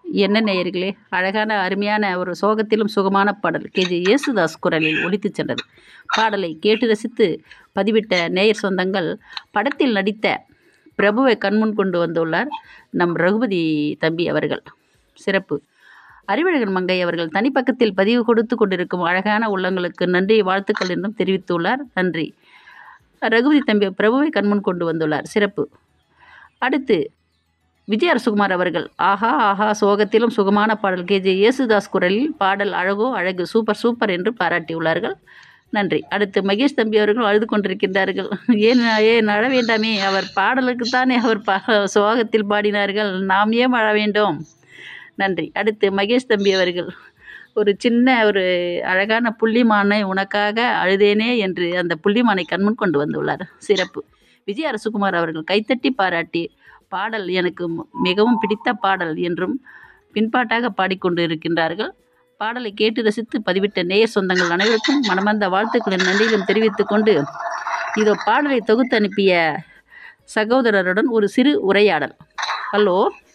என்ன நேயர்களே அழகான அருமையான ஒரு சோகத்திலும் சுகமான பாடல் கேஜி இயேசுதாஸ் குரலில் ஒலித்துச் சென்றது பாடலை கேட்டு ரசித்து பதிவிட்ட நேயர் சொந்தங்கள் படத்தில் நடித்த பிரபுவை கண்முன் கொண்டு வந்துள்ளார் நம் ரகுபதி தம்பி அவர்கள் சிறப்பு அறிவழகன் மங்கை அவர்கள் தனிப்பக்கத்தில் பதிவு கொடுத்து கொண்டிருக்கும் அழகான உள்ளங்களுக்கு நன்றி வாழ்த்துக்கள் என்றும் தெரிவித்துள்ளார் நன்றி ரகுபதி தம்பி பிரபுவை கண்முன் கொண்டு வந்துள்ளார் சிறப்பு அடுத்து விஜய் அரசுகுமார் அவர்கள் ஆஹா ஆஹா சோகத்திலும் சுகமான பாடல் கேஜே யேசுதாஸ் குரலில் பாடல் அழகோ அழகு சூப்பர் சூப்பர் என்று பாராட்டியுள்ளார்கள் நன்றி அடுத்து மகேஷ் தம்பி அவர்கள் அழுது கொண்டிருக்கின்றார்கள் ஏன் ஏன் அழ வேண்டாமே அவர் பாடலுக்கு தானே அவர் பா சோகத்தில் பாடினார்கள் நாம் ஏன் அழ வேண்டும் நன்றி அடுத்து மகேஷ் தம்பி அவர்கள் ஒரு சின்ன ஒரு அழகான புள்ளிமானை உனக்காக அழுதேனே என்று அந்த புள்ளிமானை கண்முன் கொண்டு வந்துள்ளார் சிறப்பு விஜய் அரசுகுமார் அவர்கள் கைத்தட்டி பாராட்டி பாடல் எனக்கு மிகவும் பிடித்த பாடல் என்றும் பின்பாட்டாக பாடிக்கொண்டு இருக்கின்றார்கள் பாடலை கேட்டு ரசித்து பதிவிட்ட நேயர் சொந்தங்கள் அனைவருக்கும் மனமார்ந்த வாழ்த்துக்களின் நன்றிகளும் தெரிவித்துக் கொண்டு இதோ பாடலை தொகுத்து அனுப்பிய சகோதரருடன் ஒரு சிறு உரையாடல் ஹலோ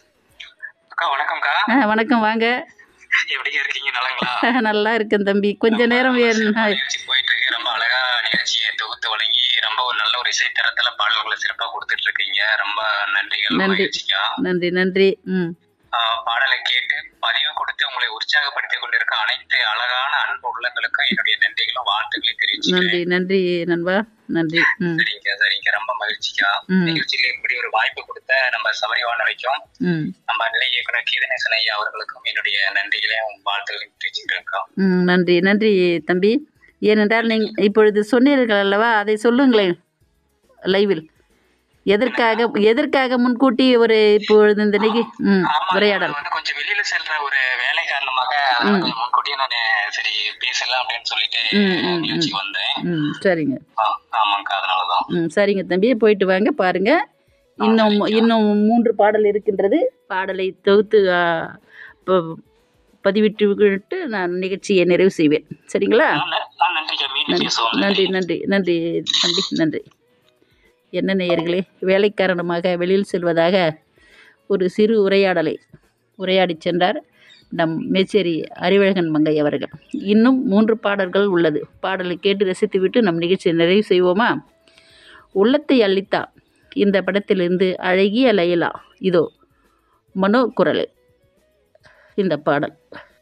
அக்கா வணக்கம்க்கா ஆ, வணக்கம் வாங்க எப்படிங்க இருக்கீங்க நலங்களா நல்லா இருக்கேன் தம்பி கொஞ்ச நேரம் வேறு நிகழ்ச்சி போயிட்டு இருக்கு ரொம்ப அழகா நிகழ்ச்சியை தொகுத்து வழங்கி ரொம்ப ஒரு நல்ல ஒரு இசைத்தரத்துல பாடல்களை சிறப்பா கொடுத்துட்டு இருக்கீங்க ரொம்ப நன்றிகள் நன்றி. மகிழ்ச்சிக்கா நன்றி நன்றி ம் ஆஹ் பாடலை கேட்டு பதிவு கொடுத்து உங்களை உற்சாகப்படுத்திக் கொண்டிருக்க அனைத்து அழகான அன்பு உள்ளங்களுக்கும் என்னுடைய நன்றிகளும் வாழ்த்துக்களையும் நன்றி தெரிவிச்சுக்கிறேன் நன்றி நண்பா நன்றி ம் சரிங்க சரிங்க ரொம்ப மகிழ்ச்சிக்கா ம். நிகழ்ச்சியில இப்படி ஒரு வாய்ப்பு கொடுத்த நம்ம சபரிவானவைக்கும் ம் நம்ம நிலை இயக்குனர் கீதநேசன் ஐயா அவர்களுக்கும் என்னுடைய நன்றிகளையும் வாழ்த்துக்களையும் தெரிவிச்சுக்கிறேன்க்கா ம் நன்றி நன்றி தம்பி ஏனென்றால் நீங்கள் இப்பொழுது சொன்னீர்கள் அல்லவா அதை சொல்லுங்களேன் லைவில் எதற்காக எதற்காக முன்கூட்டி ஒரு இப்பொழுது இந்த நிகி ம் ஆமா, உரையாடல் நான் வந்து கொஞ்சம் வெளியில செல்ற ஒரு வேலை காரணமாக அதனால கொஞ்சம் முன்கூட்டியே நான் சரி பேசலாம் அப்படின்னு சொல்லிட்டு ம், ம், நிகழ்ச்சிக்கு வந்தேன் ம் சரிங்க ஆ, ஆமாங்கக்கா அதனாலதான் ம் சரிங்க தம்பி போயிட்டு வாங்க பாருங்க இன்னும் இன்னும் மூன்று பாடல் இருக்கின்றது பாடலை தொகுத்து ஆ, ப- பதிவிட்டு விட்டு நான் நிகழ்ச்சியை நிறைவு செய்வேன் சரிங்களா ஆ, ந- ஆ, நன்றிக்கா மீண்டும் பேசுவோம் நன்றி நன்றி நன்றி தம்பி நன்றி என்ன நேயர்களே வேலை காரணமாக வெளியில் செல்வதாக ஒரு சிறு உரையாடலை உரையாடி சென்றார் நம் மேச்சேரி அறிவழகன் மங்கை அவர்கள் இன்னும் மூன்று பாடல்கள் உள்ளது பாடலை கேட்டு ரசித்துவிட்டு நம் நிகழ்ச்சியை நிறைவு செய்வோமா உள்ளத்தை அள்ளித்தா இந்த படத்திலிருந்து அழகிய லைலா இதோ மனோ குரல் இந்த பாடல்